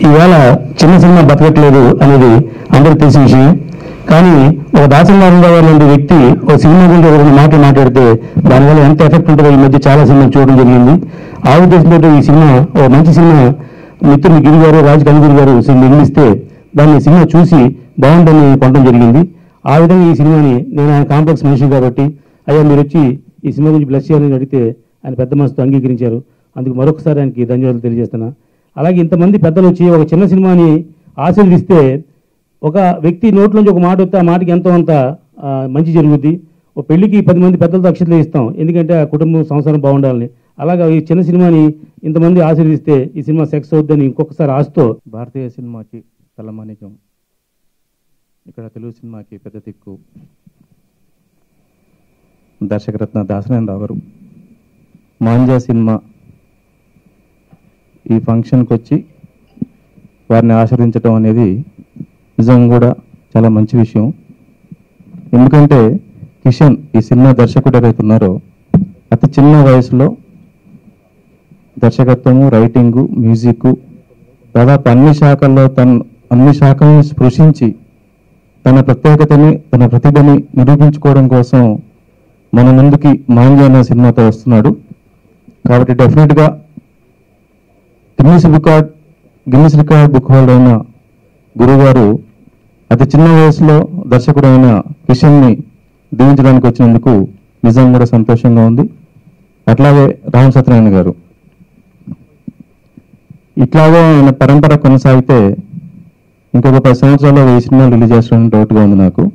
ఈవేళ చిన్న సినిమా బతకట్లేదు అనేది అందరికీ తెలిసిన విషయం కానీ ఒక దాసనారాయణరావు గారు లాంటి వ్యక్తి ఒక సినిమా గురించి ఒక రెండు మాటలు మాట్లాడితే దానివల్ల ఎంత ఎఫెక్ట్ ఉంటుందో ఈ మధ్య చాలా సినిమాలు చూడడం జరిగింది ఆ ఉద్దేశంతో ఈ సినిమా ఒక మంచి సినిమా మిత్రులు గిరి గారు రాజు కనుగురి గారు సినిమా నిర్మిస్తే దాన్ని సినిమా చూసి బాగుందని కొనడం జరిగింది ఆ విధంగా ఈ సినిమాని నేను ఆయన కాంప్లెక్స్ మనిషి కాబట్టి అయ్యా మీరు వచ్చి ఈ సినిమా గురించి బ్లెస్ చేయాలని అడిగితే ఆయన పెద్ద మనసుతో అంగీకరించారు అందుకు మరొకసారి ఆయనకి ధన్యవాదాలు తెలియజేస్తున్నా అలాగే ఇంతమంది పెద్దలు వచ్చి ఒక చిన్న సినిమాని ఆశీర్వదిస్తే ఒక వ్యక్తి నోట్లోంచి ఒక మాట వస్తే ఆ మాటకి ఎంతో అంత ఆ, మంచి జరుగుద్ది ఒక పెళ్లికి పది మంది పెద్దలతో అక్షతలు ఇస్తాం ఎందుకంటే ఆ కుటుంబం సంసారం బాగుండాలని అలాగా ఈ చిన్న సినిమాని ఇంతమంది ఆశీర్వదిస్తే ఈ సినిమా సెక్స్ అవుద్దని ఇంకొకసారి ఆశతో భారతీయ సినిమాకి తలమానికం ఇక్కడ తెలుగు సినిమాకి పెద్ద దిక్కు దర్శకరత్న దాసనారాయణరావు గారు మాంజా సినిమా ఈ ఫంక్షన్కి వచ్చి వారిని ఆశీర్వదించడం అనేది నిజం కూడా చాలా మంచి విషయం ఎందుకంటే కిషన్ ఈ సినిమా దర్శకుడు ఎవరైతే ఉన్నారో అతి చిన్న వయసులో దర్శకత్వము రైటింగు మ్యూజిక్ దాదాపు అన్ని శాఖల్లో తన అన్ని శాఖలను స్పృశించి తన ప్రత్యేకతని తన ప్రతిభని నిరూపించుకోవడం కోసం మన ముందుకి మాంజా అనే సినిమాతో వస్తున్నాడు కాబట్టి డెఫినెట్గా Guinness record Guinness record book holder అయిన గురుగారు అతి చిన్న వయసులో దర్శకుడైన కిషన్ని దీవించడానికి వచ్చినందుకు నిజం కూడా సంతోషంగా ఉంది అట్లాగే రామ్ సత్యనారాయణ గారు ఇట్లాగే ఆయన పరంపర కొనసాగితే ఇంకొక పది సంవత్సరాల్లో వెయ్యి సినిమాలు రిలీజ్ చేస్తాడని డౌట్గా ఉంది నాకు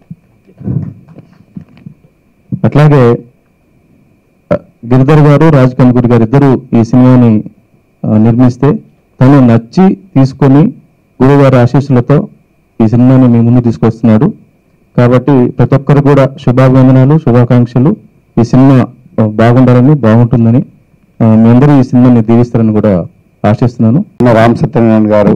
అట్లాగే ఆ, గిరిధర్ గారు రాజ్ కనుకూరి గారు ఇద్దరు ఈ సినిమాని ఆ, నిర్మిస్తే తను నచ్చి తీసుకొని గురుగారి ఆశీస్సులతో ఈ సినిమాని మీ ముందు తీసుకొస్తున్నాడు కాబట్టి ప్రతి ఒక్కరు కూడా శుభాభివందనాలు శుభాకాంక్షలు ఈ సినిమా ఆ, బాగుండాలని బాగుంటుందని ఆ, మీ అందరూ ఈ సినిమాని దీవిస్తారని కూడా ఆశిస్తున్నాను ఉన్న రామ్ సత్యనారాయణ గారు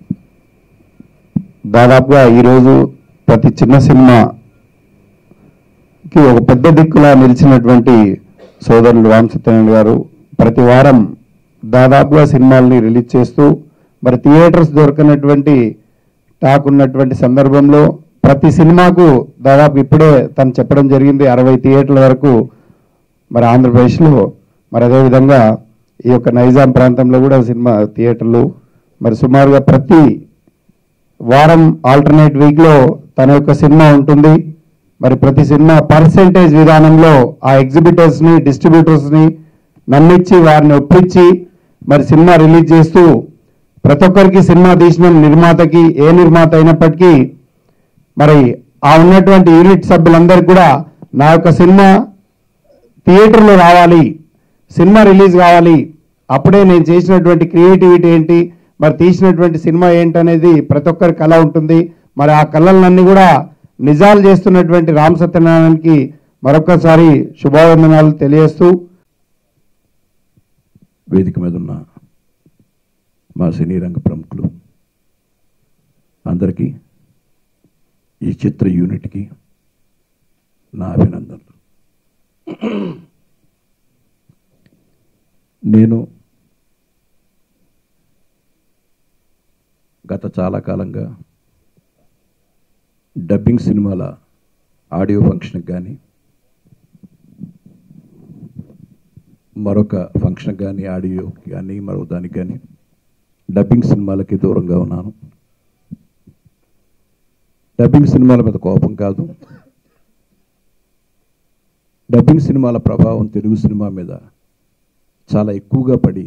దాదాపుగా ఈరోజు ప్రతి చిన్న సినిమాకి ఒక పెద్ద దిక్కులా నిలిచినటువంటి సోదరులు రామ్ సత్యనారాయణ గారు ప్రతి వారం దాదాపుగా సినిమాల్ని రిలీజ్ చేస్తూ మరి థియేటర్స్ దొరకనటువంటి టాక్ ఉన్నటువంటి సందర్భంలో ప్రతి సినిమాకు దాదాపు ఇప్పుడే తను చెప్పడం జరిగింది అరవై థియేటర్ల వరకు మరి ఆంధ్రప్రదేశ్లో మరి అదేవిధంగా ఈ యొక్క నైజాం ప్రాంతంలో కూడా సినిమా థియేటర్లు మరి సుమారుగా ప్రతి వారం ఆల్టర్నేట్ వీక్లో తన యొక్క సినిమా ఉంటుంది మరి ప్రతి సినిమా పర్సెంటేజ్ విధానంలో ఆ ఎగ్జిబిటర్స్ని డిస్ట్రిబ్యూటర్స్ని నమ్మించి వారిని ఒప్పించి మరి సినిమా రిలీజ్ చేస్తూ ప్రతి ఒక్కరికి సినిమా తీసిన నిర్మాతకి ఏ నిర్మాత అయినప్పటికీ మరి ఆ ఉన్నటువంటి యూనిట్ సభ్యులందరికీ కూడా నా యొక్క సినిమా థియేటర్లో రావాలి సినిమా రిలీజ్ కావాలి అప్పుడే నేను చేసినటువంటి క్రియేటివిటీ ఏంటి మరి తీసినటువంటి సినిమా ఏంటనేది ప్రతి ఒక్కరి కళ ఉంటుంది మరి ఆ కళలన్నీ కూడా నిజాలు చేస్తున్నటువంటి రామ్ సత్యనారాయణకి మరొకసారి శుభావందనాలు తెలియజేస్తూ వేదిక మీద ఉన్న మా సినీ రంగ ప్రముఖులు అందరికీ ఈ చిత్ర యూనిట్కి నా అభినందనలు నేను గత చాలా కాలంగా డబ్బింగ్ సినిమాల ఆడియో ఫంక్షన్కి కానీ మరొక ఫంక్షన్ కానీ ఆడియో కానీ మరొక దానికి కానీ డబ్బింగ్ సినిమాలకి దూరంగా ఉన్నాను డబ్బింగ్ సినిమాల మీద కోపం కాదు డబ్బింగ్ సినిమాల ప్రభావం తెలుగు సినిమా మీద చాలా ఎక్కువగా పడి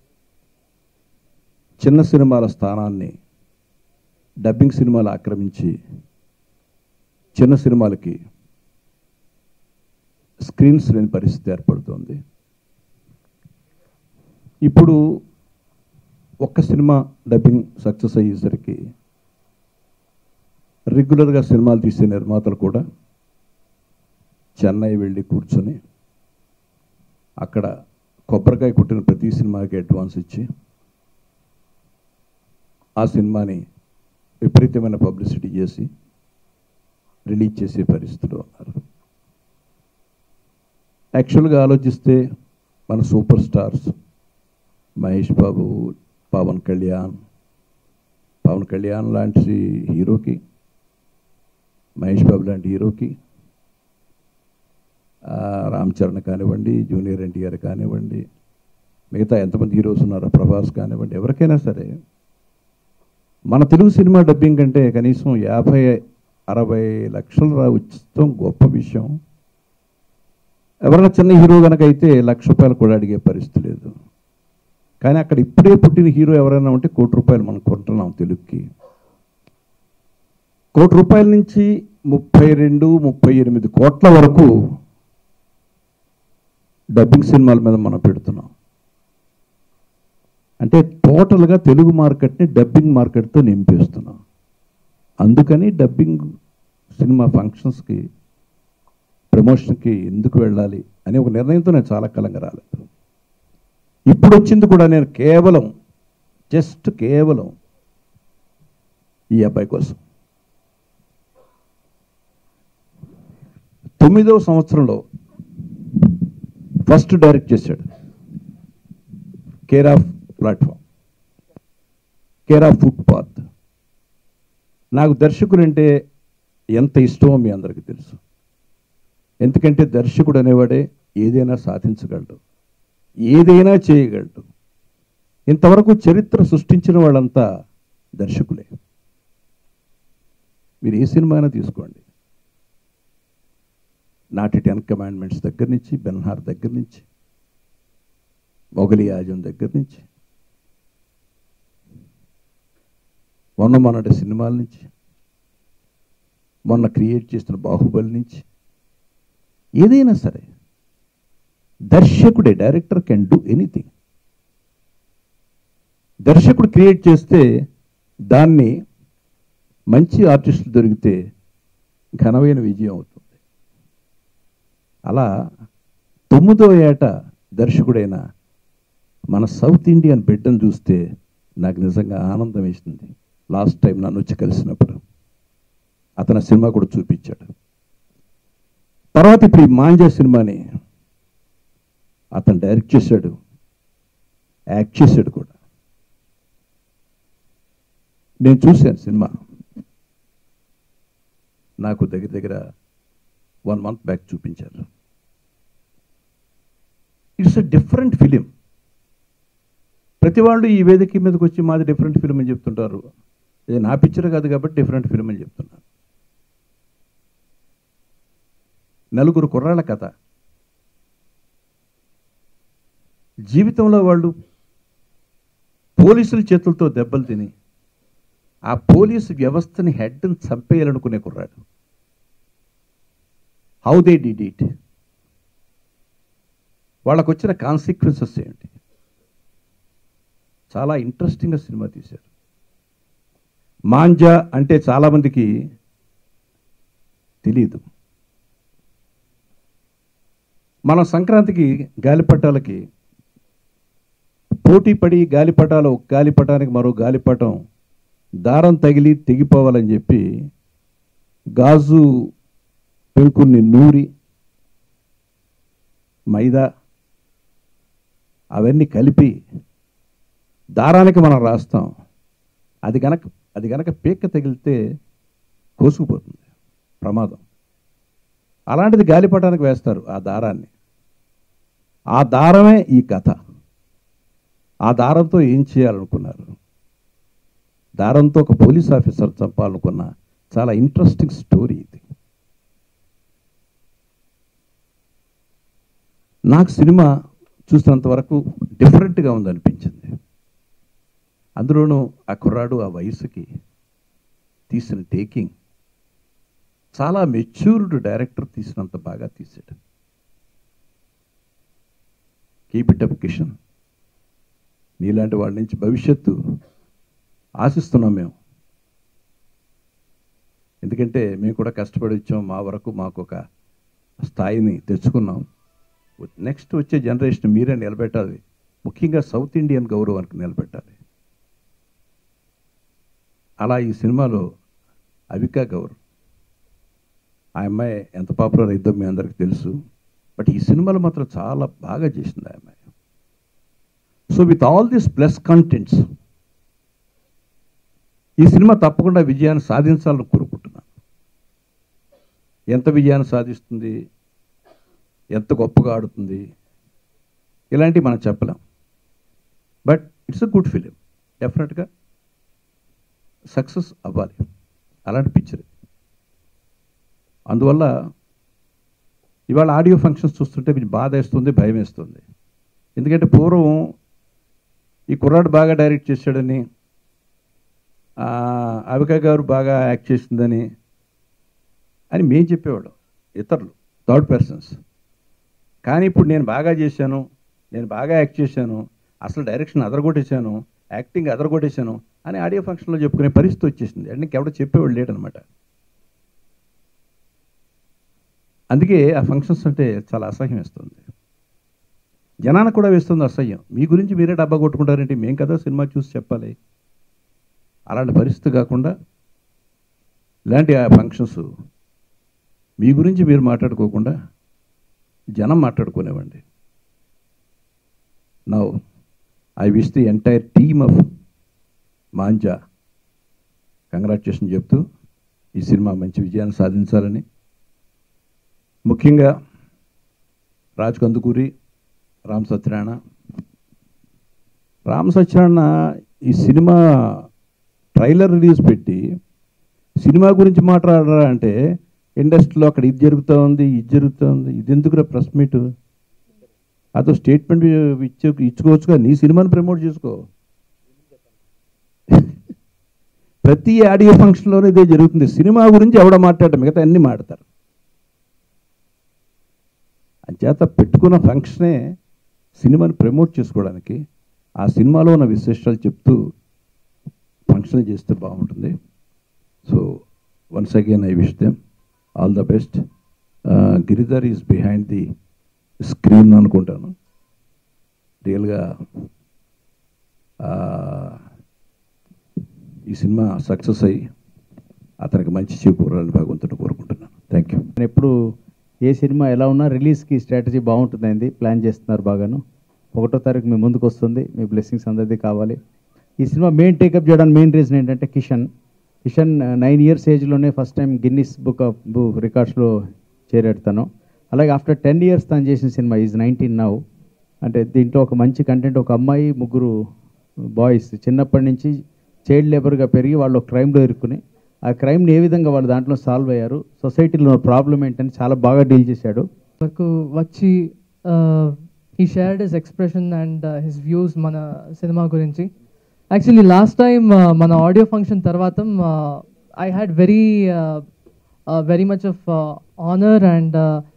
చిన్న సినిమాల స్థానాన్ని డబ్బింగ్ సినిమాలు ఆక్రమించి చిన్న సినిమాలకి స్క్రీన్స్ లేని పరిస్థితి ఏర్పడుతోంది ఇప్పుడు ఒక్క సినిమా డబ్బింగ్ సక్సెస్ అయ్యేసరికి రెగ్యులర్గా సినిమాలు తీసే నిర్మాతలు కూడా చెన్నై వెళ్ళి కూర్చొని అక్కడ కొబ్బరికాయ కుట్టిన ప్రతి సినిమాకి అడ్వాన్స్ ఇచ్చి ఆ సినిమాని విపరీతమైన పబ్లిసిటీ చేసి రిలీజ్ చేసే పరిస్థితిలో ఉన్నారు యాక్చువల్గా ఆలోచిస్తే మన సూపర్ స్టార్స్ మహేష్ బాబు పవన్ కళ్యాణ్ పవన్ కళ్యాణ్ లాంటి హీరోకి మహేష్ బాబు లాంటి హీరోకి ఆ, రామ్ చరణ్ కానివ్వండి జూనియర్ ఎన్టీఆర్ కానివ్వండి మిగతా ఎంతమంది హీరోస్ ఉన్నారో ప్రభాస్ కానివ్వండి ఎవరికైనా సరే మన తెలుగు సినిమా డబ్బింగ్ కంటే కనీసం యాభై అరవై లక్షలు రా ఉచితం గొప్ప విషయం ఎవరైనా చిన్న హీరో కనుక అయితే లక్ష రూపాయలు కూడా అడిగే పరిస్థితి లేదు కానీ అక్కడ ఇప్పుడే పుట్టిన హీరో ఎవరైనా ఉంటే కోటి రూపాయలు మనం కొంటున్నాం తెలుగుకి కోటి రూపాయల నుంచి ముప్పై రెండు ముప్పై ఎనిమిది కోట్ల వరకు డబ్బింగ్ సినిమాల మీద మనం పెడుతున్నాం అంటే టోటల్గా తెలుగు మార్కెట్ని డబ్బింగ్ మార్కెట్తో నింపేస్తున్నాం అందుకని డబ్బింగ్ సినిమా ఫంక్షన్స్కి ప్రమోషన్కి ఎందుకు వెళ్ళాలి అనే ఒక నిర్ణయంతో నేను చాలా కాలంగా రాలేదు ఇప్పుడు వచ్చింది కూడా నేను కేవలం జస్ట్ కేవలం ఈ అబ్బాయి కోసం తొమ్మిదవ సంవత్సరంలో ఫస్ట్ డైరెక్ట్ చేశాడు care of platform care of footpath నాకు దర్శకుడు అంటే ఎంత ఇష్టమో మీ అందరికీ తెలుసు ఎందుకంటే దర్శకుడు అనేవాడే ఏదైనా సాధించగలడు ఏదైనా చేయగలడు ఇంతవరకు చరిత్ర సృష్టించిన వాళ్ళంతా దర్శకులే మీరు ఏ సినిమా అయినా తీసుకోండి నాటి టెన్ కమాండ్మెంట్స్ దగ్గర నుంచి బెన్హార్ దగ్గర నుంచి మొగలి యాజం దగ్గర నుంచి మొన్న మొన్నటి సినిమాల నుంచి మొన్న క్రియేట్ చేసిన బాహుబలి నుంచి ఏదైనా సరే దర్శకుడే డైరెక్టర్ కెన్ డూ ఎనీథింగ్ దర్శకుడు క్రియేట్ చేస్తే దాన్ని మంచి ఆర్టిస్టులు దొరికితే ఘనమైన విజయం అవుతుంది అలా తొమ్మిదో ఏట దర్శకుడైన మన సౌత్ ఇండియన్ బిడ్డను చూస్తే నాకు నిజంగా ఆనందం వేసింది లాస్ట్ టైం నన్ను వచ్చి కలిసినప్పుడు అతను ఆ సినిమా కూడా చూపించాడు తర్వాత ఇప్పుడు ఈ మాంజా సినిమాని అతను డైరెక్ట్ చేశాడు యాక్ట్ చేశాడు కూడా నేను చూశాను సినిమా నాకు దగ్గర దగ్గర వన్ మంత్ బ్యాక్ చూపించారు ఇట్స్ అ డిఫరెంట్ ఫిలిం ప్రతి వాళ్ళు ఈ వేదిక మీదకి వచ్చి మాది డిఫరెంట్ ఫిలిం అని చెప్తుంటారు ఇది నా పిక్చర్ కాదు కాబట్టి డిఫరెంట్ ఫిలిం అని చెప్తున్నాను నలుగురు కుర్రాళ్ళ కథ జీవితంలో వాళ్ళు పోలీసుల చేతులతో దెబ్బలు తిని ఆ పోలీసు వ్యవస్థని హెడ్ని చంపేయాలనుకునే కుర్రాడు హౌ దే డిడ్ ఇట్ వాళ్ళకు వచ్చిన కాన్సిక్వెన్సెస్ ఏంటి చాలా ఇంట్రెస్టింగ్గా సినిమా తీశారు మాంజా అంటే చాలామందికి తెలియదు మనం సంక్రాంతికి గాలిపటాలకి పోటీ పడి గాలిపటాలు ఒక గాలిపటానికి మరో గాలిపటం దారం తగిలి తెగిపోవాలని చెప్పి గాజు పెంకుల్ని నూరి మైదా అవన్నీ కలిపి దారానికి మనం రాస్తాం అది గనక అది గనక పీక్క తగిలితే కోసుకుపోతుంది ప్రమాదం అలాంటిది గాలిపటానికి వేస్తారు ఆ దారాన్ని ఆ దారమే ఈ కథ ఆ దారంతో ఏం చేయాలనుకున్నారు దారంతో ఒక పోలీస్ ఆఫీసర్ చంపాలనుకున్న చాలా ఇంట్రెస్టింగ్ స్టోరీ ఇది నాకు సినిమా చూసినంత వరకు డిఫరెంట్గా ఉందనిపించింది అందులోనూ ఆ కుర్రాడు ఆ వయసుకి తీసిన టేకింగ్ చాలా మెచ్యూర్డ్ డైరెక్టర్ తీసినంత బాగా తీసాడు కీప్ ఇట్ అప్ కిషన్ నీలాంటి వాళ్ళ నుంచి భవిష్యత్తు ఆశిస్తున్నాం మేము ఎందుకంటే మేము కూడా కష్టపడి వచ్చాం మా వరకు మాకు ఒక స్థాయిని తెచ్చుకున్నాం నెక్స్ట్ వచ్చే జనరేషన్ మీరే నిలబెట్టాలి ముఖ్యంగా సౌత్ ఇండియన్ గౌరవానికి నిలబెట్టాలి అలా ఈ సినిమాలో అవికా గౌర్ ఆ అమ్మాయి ఎంత పాపులర్ అయిద్దో మీ అందరికి తెలుసు బట్ ఈ సినిమాలో మాత్రం చాలా బాగా చేసింది ఆ అమ్మాయి so with all this plus contents ఈ సినిమా తప్పకుండా విజయాన్ని సాధించాలని కోరుకుంటున్నాను ఎంత విజయాన్ని సాధిస్తుంది ఎంత గొప్పగా ఆడుతుంది ఇలాంటివి మనం చెప్పలేం but it's a good film డెఫినెట్గా సక్సెస్ అవ్వాలి అలాంటి పిక్చర్ అందువల్ల ఇవాళ ఆడియో ఫంక్షన్స్ చూస్తుంటే కొంచెం బాధ వేస్తుంది భయం వేస్తుంది ఎందుకంటే పూర్వం ఈ కుర్రాడు బాగా డైరెక్ట్ చేశాడని ఆ, అవిక గారు బాగా యాక్ట్ చేసిందని అని మేము చెప్పేవాళ్ళం ఇతరులు థర్డ్ పర్సన్స్ కానీ ఇప్పుడు నేను బాగా చేశాను నేను బాగా యాక్ట్ చేశాను అసలు డైరెక్షన్ అదరగొట్టేశాను యాక్టింగ్ అదరగొట్టేశాను అని ఆడియో ఫంక్షన్లో చెప్పుకునే పరిస్థితి వచ్చేసింది అంటే ఇంకెవడో చెప్పేవాళ్ళు లేడనమాట అందుకే ఆ ఫంక్షన్స్ అంటే చాలా అసహ్యం వేస్తుంది జనానికి కూడా వేస్తుంది అసహ్యం మీ గురించి మీరే డబ్బా కొట్టుకుంటారంటే మేం కదా సినిమా చూసి చెప్పాలి అలాంటి పరిస్థితి కాకుండా ఇలాంటి ఆ ఫంక్షన్స్ మీ గురించి మీరు మాట్లాడుకోకుండా జనం మాట్లాడుకునేవండి now I wish the entire team of Manja congratulation చెప్తూ ఈ సినిమా మంచి విజయాన్ని సాధించాలని ముఖ్యంగా రాజ్ కందుకూరి రామ్ సత్యనారాయణ రామ్ సత్యనారాయణ ఈ సినిమా ట్రైలర్ రిలీజ్ పెట్టి సినిమా గురించి మాట్లాడరా అంటే ఇండస్ట్రీలో అక్కడ ఇది జరుగుతూ ఉంది ఇది జరుగుతూ ఉంది ఇది ఎందుకురా ప్రెస్ మీట్ అదో స్టేట్మెంట్ ఇచ్చే ఇచ్చుకోవచ్చుగా నీ సినిమాని ప్రమోట్ చేసుకో ప్రతి ఆడియో ఫంక్షన్లోనే ఇదే జరుగుతుంది సినిమా గురించి ఎవడ మాట్లాడటం మిగతా అన్ని మాడతారు అంచేత పెట్టుకున్న ఫంక్షనే సినిమాని ప్రమోట్ చేసుకోవడానికి ఆ సినిమాలో ఉన్న విశేషాలు చెప్తూ ఫంక్షన్ చేస్తే బాగుంటుంది so once again I wish them all the best Giridhar is behind the screen అనుకుంటాను రియల్గా ఈ సినిమా సక్సెస్ అయ్యి అతనికి మంచి చేకూరాలని భగవంతుని కోరుకుంటున్నాను థ్యాంక్ యూ నేను ఎప్పుడు ఏ సినిమా ఎలా ఉన్నా రిలీజ్కి స్ట్రాటజీ బాగుంటుందండి ప్లాన్ చేస్తున్నారు బాగాను ఒకటో తారీఖు మీ ముందుకు వస్తుంది మీ బ్లెస్సింగ్స్ అందరిది కావాలి ఈ సినిమా మెయిన్ టేకప్ చేయడానికి మెయిన్ రీజన్ ఏంటంటే కిషన్ కిషన్ నైన్ ఇయర్స్ ఏజ్లోనే first time Guinness book of book రికార్డ్స్లో చేరాడు తను అలాగే ఆఫ్టర్ టెన్ ఇయర్స్ తను చేసిన సినిమా ఈజ్ నైన్టీన్ నౌ అంటే దీంట్లో ఒక మంచి కంటెంట్ ఒక అమ్మాయి ముగ్గురు బాయ్స్ చిన్నప్పటి నుంచి చైల్డ్ లేబర్గా పెరిగి వాళ్ళు ఒక క్రైమ్లో ఇరుక్కుని ఆ క్రైమ్ని ఏ విధంగా వాళ్ళు దాంట్లో సాల్వ్ అయ్యారు సొసైటీలో ప్రాబ్లం ఏంటని చాలా బాగా డీల్ చేశాడు వరకు వచ్చి he shared his expression and his views మన సినిమా గురించి యాక్చువల్లీ లాస్ట్ టైం మన ఆడియో ఫంక్షన్ తర్వాత I had very very much of honour and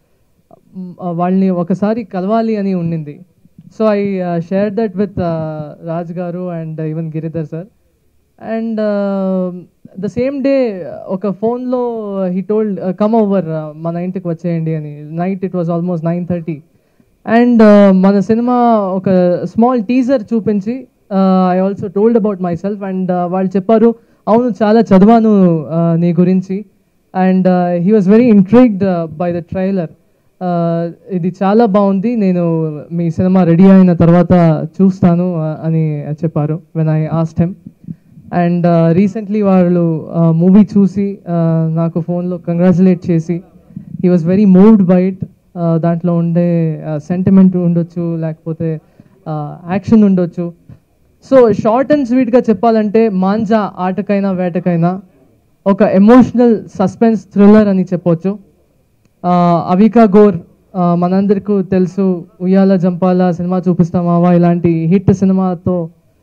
వాళ్ళని ఒకసారి కలవాలి అని ఉండింది so I share that with Raj garu and even Giridhar sir and the same day ఒక ఫోన్లో హీ టోల్డ్ కమ్ ఓవర్ మన ఇంటికి వచ్చేయండి అని night it was almost nine thirty and మన సినిమా ఒక స్మాల్ టీజర్ చూపించి I also told about myself and వాళ్ళు చెప్పారు అవును చాలా చదివాను uh, నీ గురించి and he was very intrigued by the trailer ఇది చాలా బాగుంది నేను మీ సినిమా రెడీ అయిన తర్వాత చూస్తాను uh, అని చెప్పారు when I asked him and recently వాళ్ళు మూవీ చూసి uh, నాకు ఫోన్లో కంగ్రాచులేట్ చేసి he was very moved by it దాంట్లో ఉండే సెంటిమెంట్ ఉండొచ్చు లేకపోతే యాక్షన్ ఉండొచ్చు సో షార్ట్ అండ్ స్వీట్గా చెప్పాలంటే మాంజా ఆటకైనా వేటకైనా ఒక ఎమోషనల్ సస్పెన్స్ థ్రిల్లర్ అని చెప్పొచ్చు అవికా గోర్ ఆ, మనందరికీ తెలుసు ఉయ్యాల జంపాల సినిమా చూపిస్తామావా ఇలాంటి హిట్ సినిమాతో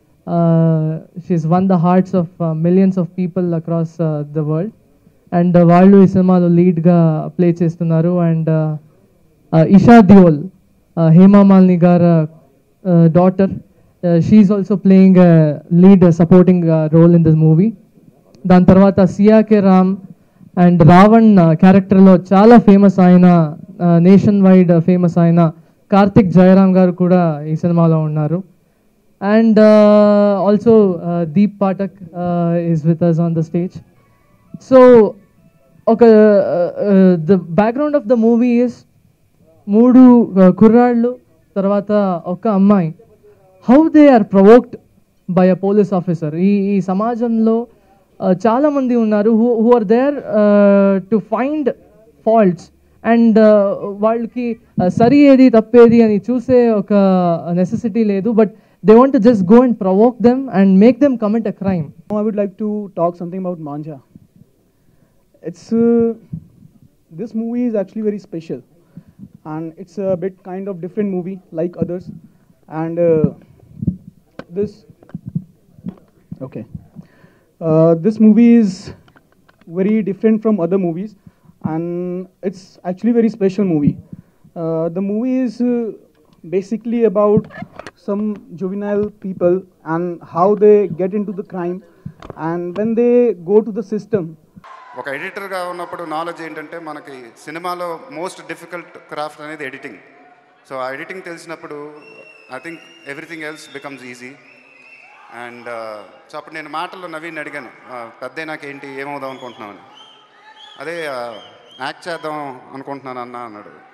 she is one the hearts of millions of people across the world and వాళ్ళు ఈ సినిమాలో లీడ్గా ప్లే చేస్తున్నారు and Esha Deol Hema Malini garu daughter she also playing lead supporting role in this movie దాని తర్వాత సియాకే రామ్ అండ్ రావణ్ క్యారెక్టర్లో చాలా ఫేమస్ అయిన నేషన్ వైడ్ ఫేమస్ అయిన కార్తిక్ జయరామ్ గారు కూడా ఈ సినిమాలో ఉన్నారు and also Deep Pathak is with us on the stage so ఒక the background of the movie is మూడు uh, కుర్రాళ్ళు తర్వాత ఒక అమ్మాయి how they are provoked by a police officer ఈ ఈ సమాజంలో చాలా మంది ఉన్నారు who who are there to find faults and వాళ్ళకి uh, సరి ఏది తప్పేది అని చూసే ఒక నెసెసిటీ లేదు but they want just go and provoke them and make them commit a crime Now I would like to talk something about Manja. It's uh, this movie is actually very special, and it's a bit kind of different movie like others, and uh, this okay, uh, this movie is very different from other movies, and it's actually very special movie. Uh, the movie is uh, basically about some juvenile people and how they get into the crime and when they go to the system ఒక ఎడిటర్గా ఉన్నప్పుడు knowledge ఏంటంటే మనకి సినిమాలో most difficult craft అనేది editing so ఆ editing తెలిసినప్పుడు I think everything else becomes easy and so అప్పుడు నేను మాటల్లో నవీన్ అడిగాను పెద్ద నాకేంటి ఏమవుదాం అనుకుంటున్నామని అదే యాక్ట్ చేద్దాం అనుకుంటున్నాను అన్న అన్నాడు